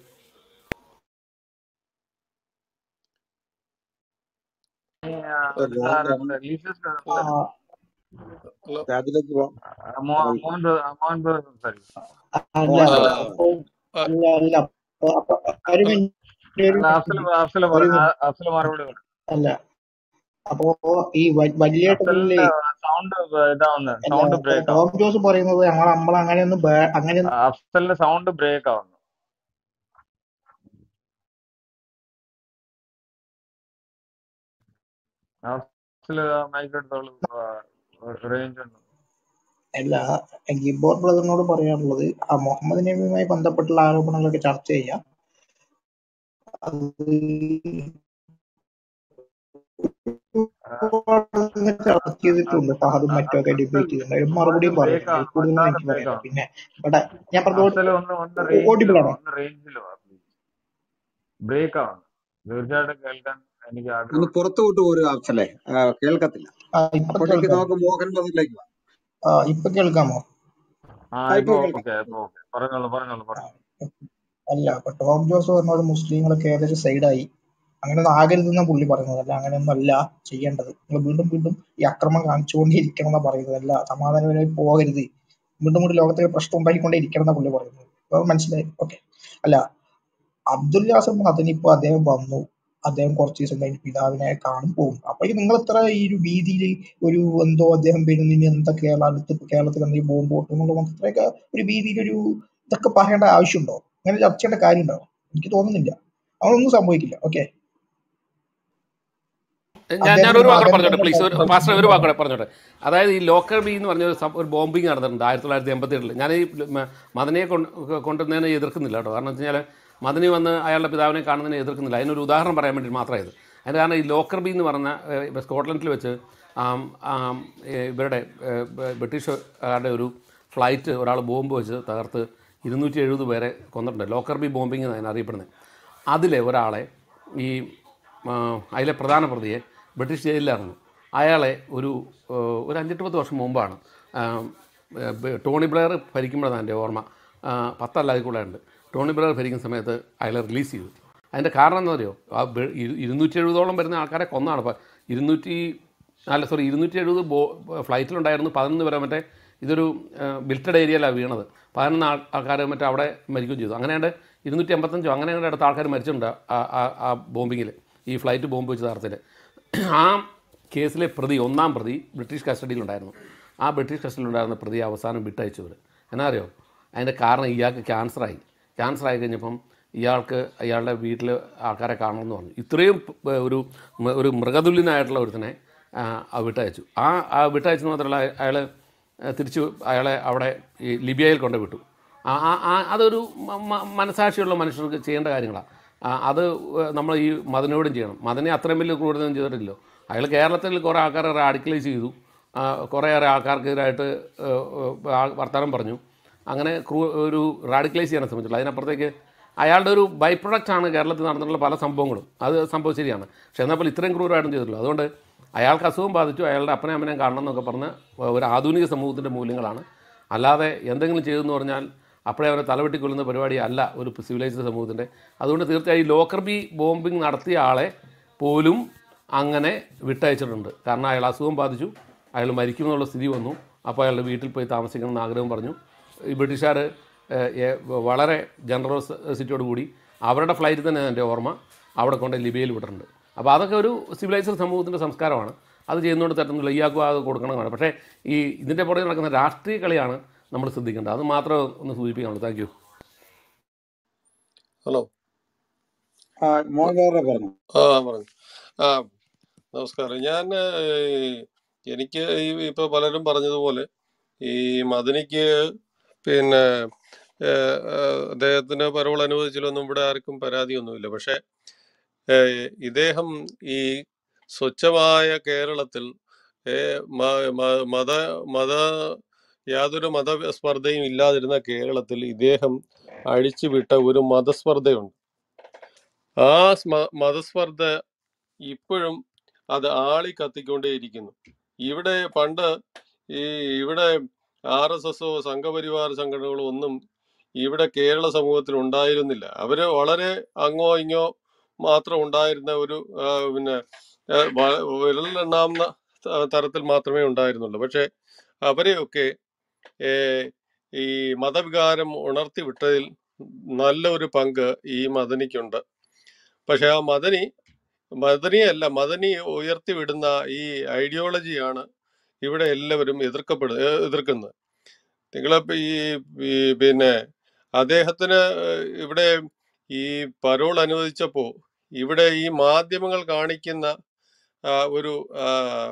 S3: ലീസസ്
S2: ആ,
S1: രാജിലേക്ക് പോവാം
S3: അമൗണ്ട് അമൗണ്ട് സംസാരിക്കും
S2: അല്ല
S1: മോഹൻ
S2: അപ്പൊ അല്ല അല്ല അപ്പൊ അപ്പൊ ഒരു മിനിറ്റ് ഒരു
S3: അല്ല അഫ്സൽ
S2: മിനിറ്റ്
S3: അഫ്സൽ
S2: ഒരു
S3: പറഞ്ഞു
S2: മിനിറ്റ്
S3: അഫ്സൽ മറുപടി പറഞ്ഞു
S2: അല്ല അപ്പോ ഈ വ- വലിയ ടീമില്
S3: അഫ്സലിന്റെ സൗണ്ട് ഇതാവുന്നു
S2: അല്ല
S3: സൗണ്ട് ബ്രേക്ക്
S2: ടോം
S3: ആവുന്നു
S2: ജോസ് പറയുന്നത് ഞങ്ങൾ നമ്മൾ അങ്ങനെയൊന്നും ബേ- അങ്ങനെയൊന്നും
S3: അഫ്സലിന്റെ സൗണ്ട് ബ്രേക്ക് ആവുന്നു അഫ്സൽ മൈക്ക് എടുത്തോളൂ റേഞ്ച് ഉണ്ട്
S2: അല്ല ഗിബോർ ബ്രദറിനോട് പറയാനുള്ളത് ആ മുഹമ്മദ് നബിയുമായി ബന്ധപ്പെട്ടുള്ള ആരോപണങ്ങളൊക്കെ ചർച്ച ചെയ്യാം അത് ചർച്ച ചെയ്തിട്ടുണ്ട് ഫഹദും മറ്റൊക്കെ
S3: അഫ്സൽ
S2: ഡിബേറ്റ് ചെയ്തിട്ടുണ്ട് അതിന്
S3: വോയിസ്
S2: മറുപടിയും
S3: ബ്രേക്ക്
S2: പറയുന്നുണ്ട്
S3: ആവുന്നു
S2: കൂടുതലൊന്നും
S3: വല്ലാതെ
S2: എനിക്ക്
S3: ബ്രേക്ക്
S2: പറയാനില്ല
S3: ആവുന്നു
S2: പിന്നെ ഇവിടെ ഞാൻ പറഞ്ഞ
S3: അഫ്സൽ ഒന്ന് ഒന്ന് റേഞ്ചിലോ
S2: ഓഡിബിൾ ആണോ
S3: ഒന്ന് റേഞ്ചിലോ പ്ലീസ് ബ്രേക്ക് ആവുന്നു തീർച്ചയായിട്ടും കേൾക്കാൻ എനിക്ക്
S1: ഒന്ന്
S3: ആഗ്രഹമുണ്ട്
S1: പുറത്തു വിട്ടു പോരും ആഫ്സലെ ആ, കേൾക്കത്തില്ല
S2: ആ ഇപ്പൊ
S1: അപ്പോഴേക്ക്
S2: കേൾക്കാമോ
S1: നമുക്ക് മോഹൻ ബദലിലേക്ക് പോവാം
S2: ആ ഇപ്പൊ കേൾക്കാമോ
S3: ആ
S1: ആ,
S3: ഇപ്പൊ
S1: ഇപ്പൊ കേൾക്കാം
S3: ഓക്കെ ഇപ്പൊ ഓക്കെ പറഞ്ഞോളൂ പറഞ്ഞോളൂ
S2: ആ,
S3: പറഞ്ഞോളൂ
S2: അല്ല ഇപ്പൊ ടോം ജോസ് പറഞ്ഞത് മുസ്ലിങ്ങളൊക്കെ ഏകദേശം സൈഡായി അങ്ങനെയൊന്നും ആകരുതെന്ന പുള്ളി പറയുന്നത് അല്ല അങ്ങനെയൊന്നും അല്ല ചെയ്യേണ്ടത് നിങ്ങൾ വീണ്ടും വീണ്ടും ഈ അക്രമം കാണിച്ചുകൊണ്ടിരിക്കണം എന്നാ പറയുന്നത് അല്ല സമാധാനപരമായി പോകരുത് വീണ്ടും വീണ്ടും ലോകത്തിൽ പ്രശ്നം ഉണ്ടാക്കിക്കൊണ്ടേ ഇരിക്കണം എന്നാ പുള്ളി പറയുന്നത് അപ്പൊ മനസ്സിലായി ഓക്കെ അല്ല അബ്ദുൽ യാസർ മദനി ഇപ്പൊ അദ്ദേഹം വന്നു അദ്ദേഹം കുറച്ച് ദിവസം കഴിഞ്ഞ് പിതാവിനെ കാണും പോകും അപ്പൊ നിങ്ങൾ ഇത്ര ഈ ഒരു വീതിയിൽ ഒരു എന്തോ അദ്ദേഹം വരുന്നതിന് എന്താ കേരളത്തിൽ കേരളത്തിൽ എന്തെങ്കിലും ബോംബ് പൊട്ടും എന്നുള്ള ഇത്രയൊക്കെ ഒരു വീതിയിൽ ഒരു ഇതൊക്കെ പറയേണ്ട ആവശ്യമുണ്ടോ അങ്ങനെ ചർച്ച ചെയ്യേണ്ട കാര്യമുണ്ടോ എനിക്ക് തോന്നുന്നില്ല അതൊന്നും സംഭവിക്കില്ല ഓക്കെ
S4: ഞാൻ ഞാൻ
S2: അദ്ദേഹത്തിന്റെ
S4: ഒരു വാക്കുകൂടെ
S2: മകൻ
S4: പറഞ്ഞോട്ടെ
S2: തന്നെ
S4: പ്ലീസ് ഒരു
S2: ബോംബ്
S4: പാസ്റ്റർ ഒരു വാക്കുകൂടെ പറഞ്ഞോട്ടെ അതായത് ഈ ലോക്കർ ബി എന്ന് പറഞ്ഞ ഒരു സം- ഒരു ബോംബിങ് നടന്നിട്ടുണ്ട് ആയിരത്തി തൊള്ളായിരത്തി എൺപത്തി എട്ടിൽ ഞാൻ ഈ മ- മദനിയെ കൊണ്ട് കൊണ്ടുവന്നതിനെ എതിർക്കുന്നില്ല കേട്ടോ കാരണം വെച്ച് കഴിഞ്ഞാൽ മദനി വന്ന് അയാളുടെ പിതാവിനെ കാണുന്നതിനെ എതിർക്കുന്നില്ല അതിനൊരു ഉദാഹരണം പറയാൻ വേണ്ടി മാത്രമേ ഇത് അതിന് കാരണം ഈ ലോക്കർ ബി എന്ന് പറഞ്ഞ ഏഹ്, സ്കോട്ട്ലൻഡിൽ വെച്ച് ആം, ആം, ഏഹ്, ഇവരുടെ ഏഹ്, ബ- ബ്രിട്ടീഷുകാരുടെ ഒരു ഫ്ലൈറ്റ് ഒരാൾ ബോംബ് വെച്ച് തകർത്ത് ഇരുന്നൂറ്റി എഴുപത് പേരെ കൊന്നിട്ടുണ്ട് ലോക്കർ ബി ബോംബിങ് എന്നാണ് അറിയപ്പെടുന്നത് അതിലെ ഒരാളെ ഈ ആ, അതിലെ പ്രധാന പ്രതിയെ ബ്രിട്ടീഷ് ജയിലിലായിരുന്നു അയാളെ ഒരു ആ, ഒരു അഞ്ചെട്ട് പത്ത് വർഷം മുമ്പാണ് ആ, ബ- ടോണി ബ്ലെയർ ഭരിക്കുമ്പോഴാണ് എൻ്റെ ഓർമ്മ ആ, പത്തല്ല അതിൽ കൂടെ ഉണ്ട് ടോണി ബ്ലെയർ ഭരിക്കുന്ന സമയത്ത് അയാളെ റിലീസ് ചെയ്തു അതിൻ്റെ കാരണം എന്താ അറിയോ ആ ബെ- ഇരു- ഇരുന്നൂറ്റി എഴുപതോളം വരുന്ന ആൾക്കാരെ കൊന്നാണ് ഇപ്പോൾ ഇരുന്നൂറ്റി അല്ല സോറി ഇരുന്നൂറ്റി എഴുപത് ബോ ഫ്ലൈറ്റിലുണ്ടായിരുന്നു പതിനൊന്ന് പേരെ മറ്റേ ഇതൊരു ബിൽറ്റഡ് ഏരിയയിലാണ് വീണത് പതിനൊന്ന് ആൾ ആൾക്കാർ മറ്റേ അവിടെ മരിക്കുകയും ചെയ്തു അങ്ങനെയാണ്ട് ഇരുന്നൂറ്റി എൺപത്തഞ്ചോ അങ്ങനെ അങ്ങോട്ട് അടുത്ത ആൾക്കാർ മരിച്ചിട്ടുണ്ട് ആ- ആ ആ ബോംബിങ്ങിൽ ഈ ഫ്ലൈറ്റ് ബോംബ് വെച്ച് തകർത്തിൽ ആ കേസിലെ പ്രതി ഒന്നാം പ്രതി ബ്രിട്ടീഷ് കസ്റ്റഡിയിലുണ്ടായിരുന്നു ആ ബ്രിട്ടീഷ് കസ്റ്റഡിയിലുണ്ടായിരുന്ന പ്രതി അവസാനം വിട്ടയച്ചവർ എന്നാ അറിയോ അതിൻ്റെ കാരണം ഇയാൾക്ക് ക്യാൻസറായി ക്യാൻസർ ആയി കഴിഞ്ഞപ്പം ഇയാൾക്ക് ഇയാളുടെ വീട്ടിൽ ആൾക്കാരെ കാണണമെന്ന് പറഞ്ഞു ഇത്രയും പ്- ഒരു മ- ഒരു മൃഗതുല്യനായിട്ടുള്ള ഒരുത്തനെ ആ, ആ വിട്ടയച്ചു ആ ആ വിട്ടയച്ചെന്ന് മാത്രമല്ല അയാൾ തിരിച്ചു അയാളെ അവിടെ ഈ ലിബിയയിൽ കൊണ്ട് വിട്ടു ആ ആ- ആ അതൊരു മ- മ- മനസാക്ഷിയുള്ള മനുഷ്യർക്ക് ചെയ്യേണ്ട കാര്യങ്ങളാണ് അത് നമ്മൾ ഈ മദനോടും ചെയ്യണം മദനെ അത്രയും വലിയ ക്രൂരതയൊന്നും ചെയ്തിട്ടില്ലല്ലോ അയാൾ കേരളത്തിൽ കുറേ ആൾക്കാരെ റാഡിക്കലൈസ് ചെയ്തു ആ, കുറേയേറെ ആൾക്കാർക്കെതിരായിട്ട് ഏഹ്, ഏഹ്, ആ വർത്തമാനം പറഞ്ഞു അങ്ങനെ ക്രൂ ഒരു റാഡിക്കലൈസ് ചെയ്യാൻ ശ്രമിച്ചിട്ടുള്ളൂ അതിനപ്പുറത്തേക്ക് അയാളുടെ ഒരു ബൈ പ്രൊഡക്റ്റാണ് കേരളത്തിൽ നടന്നിട്ടുള്ള പല സംഭവങ്ങളും അത് സംഭവം ശരിയാണ് പക്ഷേ എന്നാൽ ഇത്രയും ക്രൂരമായിട്ടും ചെയ്തിട്ടുള്ളൂ അതുകൊണ്ട് അയാൾക്ക് അസുഖം ബാധിച്ചു അയാളുടെ അപ്പനെ അമ്മനെയും കാണണം എന്നൊക്കെ പറഞ്ഞ് ഒരു ആധുനിക സമൂഹത്തിൻ്റെ മൂല്യങ്ങളാണ് അല്ലാതെ എന്തെങ്കിലും ചെയ്തെന്ന് പറഞ്ഞാൽ അപ്പോഴേ അവരെ തലവെട്ടിക്കൊല്ലുന്ന പരിപാടി അല്ല ഒരു സിവിലൈസ്ഡ് സമൂഹത്തിൻ്റെ അതുകൊണ്ട് തീർച്ചയായും ലോക്കർ ബി ബോംബിംഗ് നടത്തിയ ആളെ പോലും അങ്ങനെ വിട്ടയച്ചിട്ടുണ്ട് കാരണം അയാൾ അസുഖം ബാധിച്ചു അയാൾ മരിക്കുമെന്നുള്ള സ്ഥിതി വന്നു അപ്പോൾ അയാളുടെ വീട്ടിൽ പോയി താമസിക്കണം എന്ന് ആഗ്രഹം പറഞ്ഞു ഈ ബ്രിട്ടീഷുകാർ ഏഹ്, ഏഹ്, വളരെ ജനറോസിറ്റിയോട് കൂടി അവരുടെ ഫ്ലൈറ്റിൽ തന്നെ എൻ്റെ ഓർമ്മ അവിടെ കൊണ്ട് ലിബിയയിൽ വിട്ടിട്ടുണ്ട് അപ്പോൾ അതൊക്കെ ഒരു സിവിലൈസ്ഡ് സമൂഹത്തിൻ്റെ സംസ്കാരമാണ് അത് ചെയ്യുന്നതുകൊണ്ട് തെറ്റൊന്നുമില്ല ഇയാൾക്കും അത് കൊടുക്കണമെന്നാണ് പക്ഷേ ഈ ഇതിൻ്റെ പുറകെ നടക്കുന്ന രാഷ്ട്രീയ കളിയാണ് നമ്മൾ ശ്രദ്ധിക്കേണ്ടത് അത് മാത്രം ഒന്ന് സൂചിപ്പിക്കാനുള്ളൂ താങ്ക് യു
S5: ഹലോ
S1: ആ, മോൻ വേറെ പറഞ്ഞു
S5: ആ പറഞ്ഞു ആ നമസ്കാരം ഞാൻ ഏഹ്, എനിക്ക് ഈ ഇപ്പൊ പലരും പറഞ്ഞതുപോലെ ഈ മദനിക്ക് പിന്നെ ഏഹ്, ഏഹ്, അദ്ദേഹത്തിന് പരോൾ അനുവദിച്ചിലൊന്നും ഇവിടെ ആർക്കും പരാതിയൊന്നുമില്ല പക്ഷെ ഏഹ്, ഇദ്ദേഹം ഈ സ്വച്ഛമായ കേരളത്തിൽ ഏഹ്, മ- മ- മത മത യാതൊരു മതസ്പർദ്ധയും ഇല്ലാതിരുന്ന കേരളത്തിൽ ഇദ്ദേഹം അഴിച്ചുവിട്ട ഒരു മതസ്പർദ്ധയുണ്ട് ആ സ്മ- മതസ്പർദ്ധ ഇപ്പോഴും അത് ആളി കത്തിക്കൊണ്ടേയിരിക്കുന്നു ഇവിടെ പണ്ട് ഈ ഇവിടെ ആർ എസ് എസോ സംഘപരിവാർ സംഘടനകളോ ഒന്നും ഇവിടെ കേരള സമൂഹത്തിൽ ഉണ്ടായിരുന്നില്ല അവര് വളരെ അങ്ങോ ഇങ്ങോ മാത്രം ഉണ്ടായിരുന്ന ഒരു ആ, പിന്നെ ആ, വ- വിരലിലെണ്ണാവുന്ന ത- തരത്തിൽ മാത്രമേ ഉണ്ടായിരുന്നുള്ളൂ പക്ഷെ അവരെയൊക്കെ ഏ, ഈ മതവികാരം ഉണർത്തി വിട്ടതിൽ നല്ലൊരു പങ്ക് ഈ മദനിക്കുണ്ട് പക്ഷെ ആ മദനി മദനിയല്ല മദനി ഉയർത്തിവിടുന്ന ഈ ഐഡിയോളജിയാണ് ഇവിടെ എല്ലാവരും എതിർക്കപ്പെടു ഏ- എതിർക്കുന്നത് നിങ്ങളിപ്പോ ഈ ഈ പിന്നെ അദ്ദേഹത്തിന് ഇവിടെ ഈ പരോൾ അനുവദിച്ചപ്പോ ഇവിടെ ഈ മാധ്യമങ്ങൾ കാണിക്കുന്ന ആ, ഒരു ആ,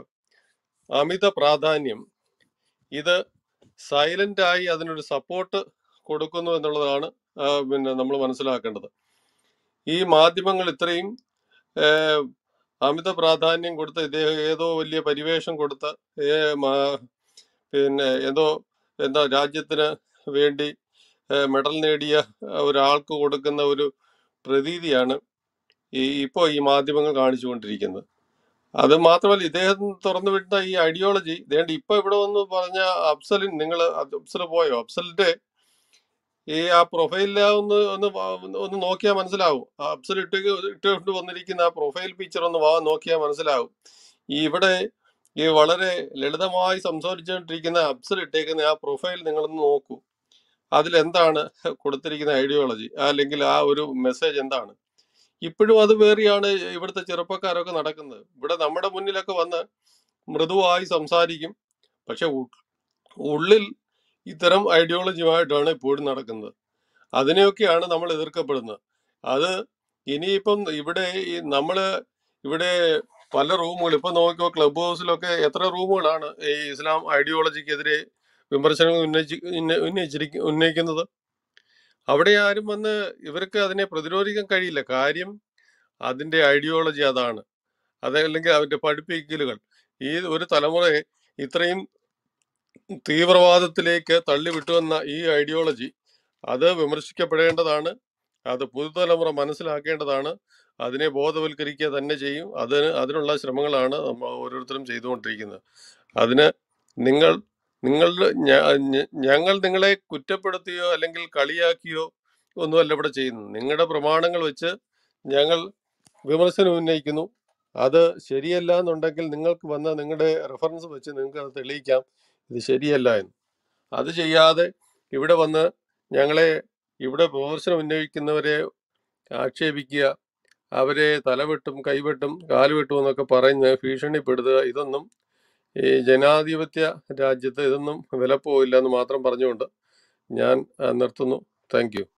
S5: അമിത പ്രാധാന്യം ഇത് സൈലന്റ് ആയി അതിനൊരു സപ്പോർട്ട് കൊടുക്കുന്നു എന്നുള്ളതാണ് ആ, പിന്നെ നമ്മൾ മനസ്സിലാക്കേണ്ടത് ഈ മാധ്യമങ്ങൾ ഇത്രയും ഏഹ്, അമിത പ്രാധാന്യം കൊടുത്ത് ഇദ്ദേഹം ഏതോ വലിയ പരിവേഷം കൊടുത്ത ഏ, മാ- പിന്നെ ഏതോ എന്താ രാജ്യത്തിന് വേണ്ടി ഏഹ്, മെഡൽ നേടിയ ഒരാൾക്ക് കൊടുക്കുന്ന ഒരു പ്രതീതിയാണ് ഈ ഇപ്പോൾ ഈ മാധ്യമങ്ങൾ കാണിച്ചുകൊണ്ടിരിക്കുന്നത് അത് മാത്രമല്ല ഇദ്ദേഹം തുറന്നു വിട്ട ഈ ഐഡിയോളജി ഇതേണ്ട ഇപ്പൊ ഇവിടെ വന്ന് പറഞ്ഞ അഫ്സലിൻ നിങ്ങൾ അഫ്സൽ പോയോ അഫ്സലിന്റെ ഈ ആ പ്രൊഫൈലിൽ ഒന്ന് ഒന്ന് വാ- ഒന്ന് നോക്കിയാൽ മനസ്സിലാവും ആ അഫ്സൽ ഇട്ട് ഇട്ടുകൊണ്ട് വന്നിരിക്കുന്ന ആ പ്രൊഫൈൽ പിക്ചർ ഒന്ന് വാ നോക്കിയാൽ മനസ്സിലാവും ഈ ഇവിടെ ഈ വളരെ ലളിതമായി സംസാരിച്ചുകൊണ്ടിരിക്കുന്ന അഫ്സൽ ഇട്ടേക്കുന്ന ആ പ്രൊഫൈൽ നിങ്ങളൊന്ന് നോക്കൂ അതിൽ എന്താണ് കൊടുത്തിരിക്കുന്ന ഐഡിയോളജി അല്ലെങ്കിൽ ആ ഒരു മെസ്സേജ് എന്താണ് ഇപ്പോഴും അത് വേറെയാണ് ഇവിടുത്തെ ചെറുപ്പക്കാരൊക്കെ നടക്കുന്നത് ഇവിടെ നമ്മുടെ മുന്നിലൊക്കെ വന്ന് മൃദുവായി സംസാരിക്കും പക്ഷെ ഉ- ഉള്ളിൽ ഇത്തരം ഐഡിയോളജിയുമായിട്ടാണ് ഇപ്പോഴും നടക്കുന്നത് അതിനെയൊക്കെയാണ് നമ്മൾ എതിർക്കപ്പെടുന്നത് അത് ഇനിയിപ്പം ഇവിടെ ഈ നമ്മള് ഇവിടെ പല റൂമുകൾ ഇപ്പൊ നോക്കിയോ ക്ലബ് ഹൗസിലൊക്കെ എത്ര റൂമുകളാണ് ഈ ഇസ്ലാം ഐഡിയോളജിക്കെതിരെ വിമർശനങ്ങൾ ഉന്നയിച്ച് ഉന്ന- ഉന്നയിച്ചിരിക്ക ഉന്നയിക്കുന്നത് അവിടെ ആരും വന്ന് ഇവർക്ക് അതിനെ പ്രതിരോധിക്കാൻ കഴിയില്ല കാര്യം അതിന്റെ ഐഡിയോളജി അതാണ് അതല്ലെങ്കിൽ അവന്റെ പഠിപ്പിക്കലുകൾ ഈ ഒരു തലമുറയെ ഇത്രയും തീവ്രവാദത്തിലേക്ക് തള്ളിവിട്ടുവന്ന ഈ ഐഡിയോളജി അത് വിമർശിക്കപ്പെടേണ്ടതാണ് അത് പുതുതലമുറ മനസ്സിലാക്കേണ്ടതാണ് അതിനെ ബോധവൽക്കരിക്കുക തന്നെ ചെയ്യും അതിന് അതിനുള്ള ശ്രമങ്ങളാണ് നമ്മൾ ഓരോരുത്തരും ചെയ്തുകൊണ്ടിരിക്കുന്നത് അതിന് നിങ്ങൾ നിങ്ങളുടെ ഞ- ഞ- ഞങ്ങൾ നിങ്ങളെ കുറ്റപ്പെടുത്തിയോ അല്ലെങ്കിൽ കളിയാക്കിയോ ഒന്നുമല്ല ഇവിടെ ചെയ്യുന്നത് നിങ്ങളുടെ പ്രമാണങ്ങൾ വെച്ച് ഞങ്ങൾ വിമർശനം ഉന്നയിക്കുന്നു അത് ശരിയല്ല എന്നുണ്ടെങ്കിൽ നിങ്ങൾക്ക് വന്ന നിങ്ങളുടെ റെഫറൻസ് വെച്ച് നിങ്ങൾക്ക് അത് തെളിയിക്കാം ഇത് ശരിയല്ല എന്ന് അത് ചെയ്യാതെ ഇവിടെ വന്ന് ഞങ്ങളെ ഇവിടെ വിമർശനം ഉന്നയിക്കുന്നവരെ ആക്ഷേപിക്കുക അവരെ തലവെട്ടും കൈവെട്ടും കാലുവെട്ടും എന്നൊക്കെ പറഞ്ഞ് ഭീഷണിപ്പെടുത്തുക ഇതൊന്നും ഈ ജനാധിപത്യ രാജ്യത്ത് ഇതൊന്നും വിലപ്പോവില്ല എന്ന് മാത്രം പറഞ്ഞുകൊണ്ട് ഞാൻ ആ, നിർത്തുന്നു താങ്ക് യു